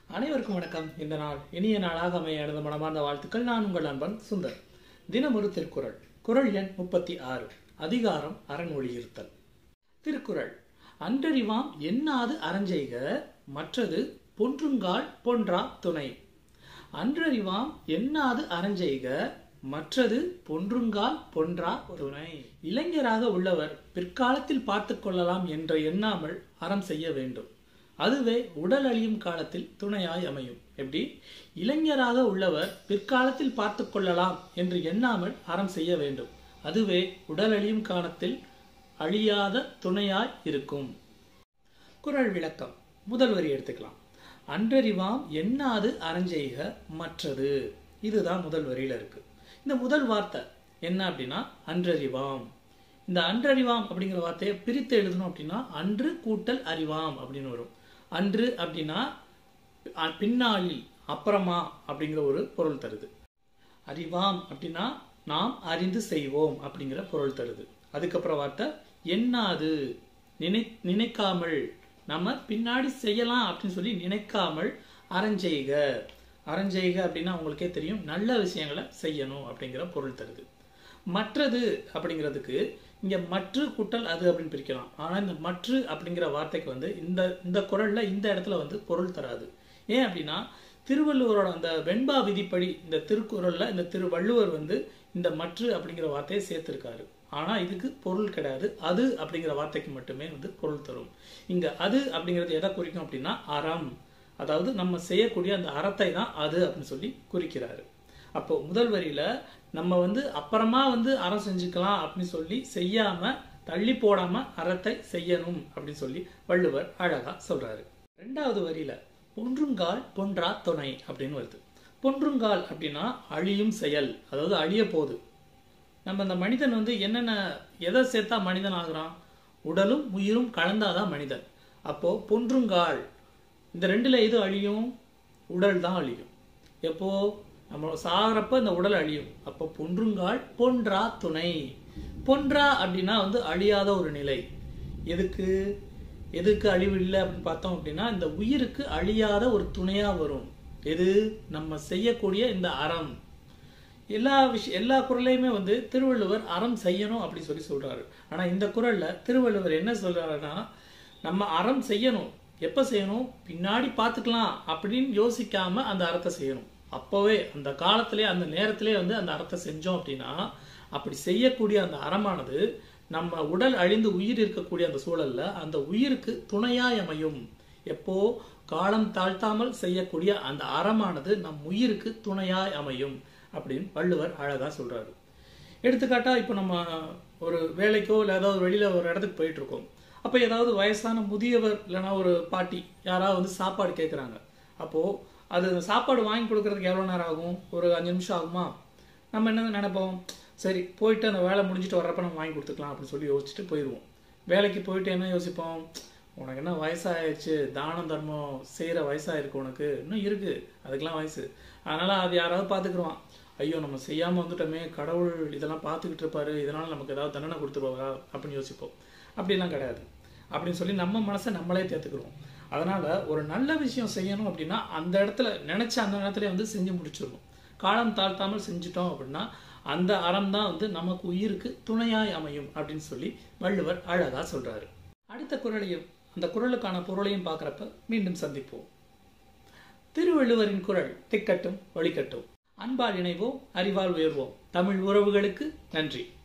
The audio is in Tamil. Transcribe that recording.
அனைவருக்கும் வணக்கம் இந்த நாள் இனிய நாளாக அமைய எனது மனமார்ந்த வாழ்த்துக்கள் நான் உங்கள் நண்பன் சுந்தர் தினமொரு திருக்குறள் குறள் எண் முப்பத்தி ஆறு அதிகாரம் அறன்மொழியிருத்தல் திருக்குறள் அன்றறிவாம் எண்ணாது அறஞ்செய்க மற்றது பொன்றுங்கால் பொன்றா துணை அன்றறிவாம் எண்ணாது அறஞ்செய்க மற்றது பொன்றுங்கால் பொன்றா துணை இளைஞராக உள்ளவர் பிற்காலத்தில் பார்த்து கொள்ளலாம் என்று எண்ணாமல் அறம் செய்ய வேண்டும் அதுவே உடல் அழியும் காலத்தில் துணையாய் அமையும் எப்படி இளைஞராக உள்ளவர் பிற்காலத்தில் பார்த்து கொள்ளலாம் என்று எண்ணாமல் அறம் செய்ய வேண்டும் அதுவே உடல் அழியும் காலத்தில் அழியாத துணையாய் இருக்கும் குறள் விளக்கம் முதல் வரி எடுத்துக்கலாம் அன்றறிவாம் எண்ணாது அறஞ்செய்க மற்றது இதுதான் முதல் வரியில இருக்கு இந்த முதல் வார்த்தை என்ன அப்படின்னா அன்றறிவாம் இந்த அன்றறிவாம் அப்படிங்கிற வார்த்தையை பிரித்து எழுதணும் அப்படின்னா அன்று கூட்டல் அறிவாம் அப்படின்னு வரும் அன்று அப்படின்னா அ- பின்னாளில் அப்புறமா அப்படிங்கிற ஒரு பொருள் தருது அறிவாம் அப்படின்னா நாம் அறிந்து செய்வோம் அப்படிங்கிற பொருள் தருது அதுக்கப்புறம் வார்த்தை எண்ணாது நினை நினைக்காமல் நம்ம பின்னாடி செய்யலாம் அப்படின்னு சொல்லி நினைக்காமல் அறஞ்செய்க அறஞ்செய்க அப்படின்னா உங்களுக்கே தெரியும் நல்ல விஷயங்களை செய்யணும் அப்படிங்கிற பொருள் தருது மற்றது அப்படிங்கிறதுக்கு இங்க மற்று குட்டல் அது அப்படின்னு பிரிக்கலாம் ஆனா இந்த மற்று அப்படிங்கிற வார்த்தைக்கு வந்து இந்த இந்த குறள்ல இந்த இடத்துல வந்து பொருள் தராது ஏன் அப்படின்னா திருவள்ளுவரோட அந்த வெண்பா விதிப்படி இந்த திருக்குறள்ல இந்த திருவள்ளுவர் வந்து இந்த மற்று அப்படிங்கிற வார்த்தையை சேர்த்திருக்காரு ஆனா இதுக்கு பொருள் கிடையாது அது அப்படிங்கிற வார்த்தைக்கு மட்டுமே வந்து பொருள் தரும் இங்க அது அப்படிங்கிறது எதை குறிக்கும் அப்படின்னா அறம் அதாவது நம்ம செய்யக்கூடிய அந்த அறத்தை தான் அது அப்படின்னு சொல்லி குறிக்கிறாரு அப்போ முதல் வரியில நம்ம வந்து அப்புறமா வந்து அறம் செஞ்சுக்கலாம் அப்படின்னு சொல்லி செய்யாம தள்ளி போடாம அறத்தை செய்யணும் அப்படின்னு சொல்லி வள்ளுவர் அழகா சொல்றாரு ரெண்டாவது வரியில பொன்றுங்கால் பொன்றா துணை அப்படின்னு வருது பொன்றுங்கால் அப்படின்னா அழியும் செயல் அதாவது அழிய போகுது நம்ம இந்த மனிதன் வந்து என்னென்ன எதை சேர்த்தா மனிதன் ஆகுறான் உடலும் உயிரும் கலந்தாதான் மனிதன் அப்போ பொன்றுங்கால் இந்த ரெண்டுல எது அழியும் உடல் தான் அழியும் எப்போ நம்ம சாகிறப்ப இந்த உடல் அழியும் அப்போ பொன்றுங்கால் பொன்றா துணை பொன்றா அப்படின்னா வந்து அழியாத ஒரு நிலை எதுக்கு எதுக்கு அழிவு இல்லை அப்படின்னு பார்த்தோம் அப்படின்னா இந்த உயிருக்கு அழியாத ஒரு துணையா வரும் எது நம்ம செய்யக்கூடிய இந்த அறம் எல்லா விஷயம் எல்லா குறளையுமே வந்து திருவள்ளுவர் அறம் செய்யணும் அப்படி சொல்லி சொல்றாரு ஆனா இந்த குறள்ல திருவள்ளுவர் என்ன சொல்றாருன்னா நம்ம அறம் செய்யணும் எப்ப செய்யணும் பின்னாடி பார்த்துக்கலாம் அப்படின்னு யோசிக்காம அந்த அறத்தை செய்யணும் அப்பவே அந்த காலத்திலே அந்த நேரத்திலே வந்து அந்த அறத்தை செஞ்சோம் அப்படின்னா அப்படி செய்யக்கூடிய அந்த அறமானது நம்ம உடல் அழிந்து உயிர் இருக்கக்கூடிய அந்த சூழல்ல அந்த உயிருக்கு துணையாய் அமையும் எப்போ காலம் தாழ்த்தாமல் செய்யக்கூடிய அந்த அறமானது நம் உயிருக்கு துணையாய் அமையும் அப்படின்னு வள்ளுவர் அழகா சொல்றாரு எடுத்துக்காட்டா இப்போ நம்ம ஒரு வேலைக்கோ இல்லை ஏதாவது வெளியில ஒரு இடத்துக்கு போயிட்டு இருக்கோம் அப்போ ஏதாவது வயசான முதியவர் இல்லைன்னா ஒரு பாட்டி யாராவது வந்து சாப்பாடு கேட்குறாங்க அப்போ அது சாப்பாடு வாங்கி கொடுக்கறதுக்கு எவ்வளோ நேரம் ஆகும் ஒரு அஞ்சு நிமிஷம் ஆகுமா நம்ம என்ன நினைப்போம் சரி போயிட்டு அந்த வேலை முடிஞ்சிட்டு வர்றப்ப நம்ம வாங்கி கொடுத்துக்கலாம் அப்படின்னு சொல்லி யோசிச்சுட்டு போயிடுவோம் வேலைக்கு போயிட்டு என்ன யோசிப்போம் உனக்கு என்ன வயசாயிடுச்சு தானம் தர்மம் செய்கிற வயசாயிருக்கு உனக்கு இன்னும் இருக்கு அதுக்கெல்லாம் வயசு அதனால அது யாராவது பார்த்துக்குருவான் ஐயோ நம்ம செய்யாமல் வந்துட்டோமே கடவுள் இதெல்லாம் பார்த்துக்கிட்டு இருப்பாரு இதனால நமக்கு ஏதாவது தண்டனை கொடுத்துருவாரா அப்படின்னு யோசிப்போம் அப்படிலாம் கிடையாது அப்படின்னு சொல்லி நம்ம மனசை நம்மளே தேர்த்துக்கிறோம் அதனால ஒரு நல்ல விஷயம் செய்யணும் அப்படின்னா அந்த இடத்துல நினைச்ச அந்த நேரத்துல வந்து செஞ்சு முடிச்சிடணும் காலம் தாழ்த்தாமல் செஞ்சுட்டோம் அப்படின்னா அந்த அறம் தான் வந்து நமக்கு உயிருக்கு துணையாய் அமையும் அப்படின்னு சொல்லி வள்ளுவர் அழகா சொல்றாரு அடுத்த குறளையும் அந்த குறளுக்கான பொருளையும் பார்க்குறப்ப மீண்டும் சந்திப்போம் திருவள்ளுவரின் குறள் திக்கட்டும் ஒளிக்கட்டும் அன்பால் இணைவோம் அறிவால் உயர்வோம் தமிழ் உறவுகளுக்கு நன்றி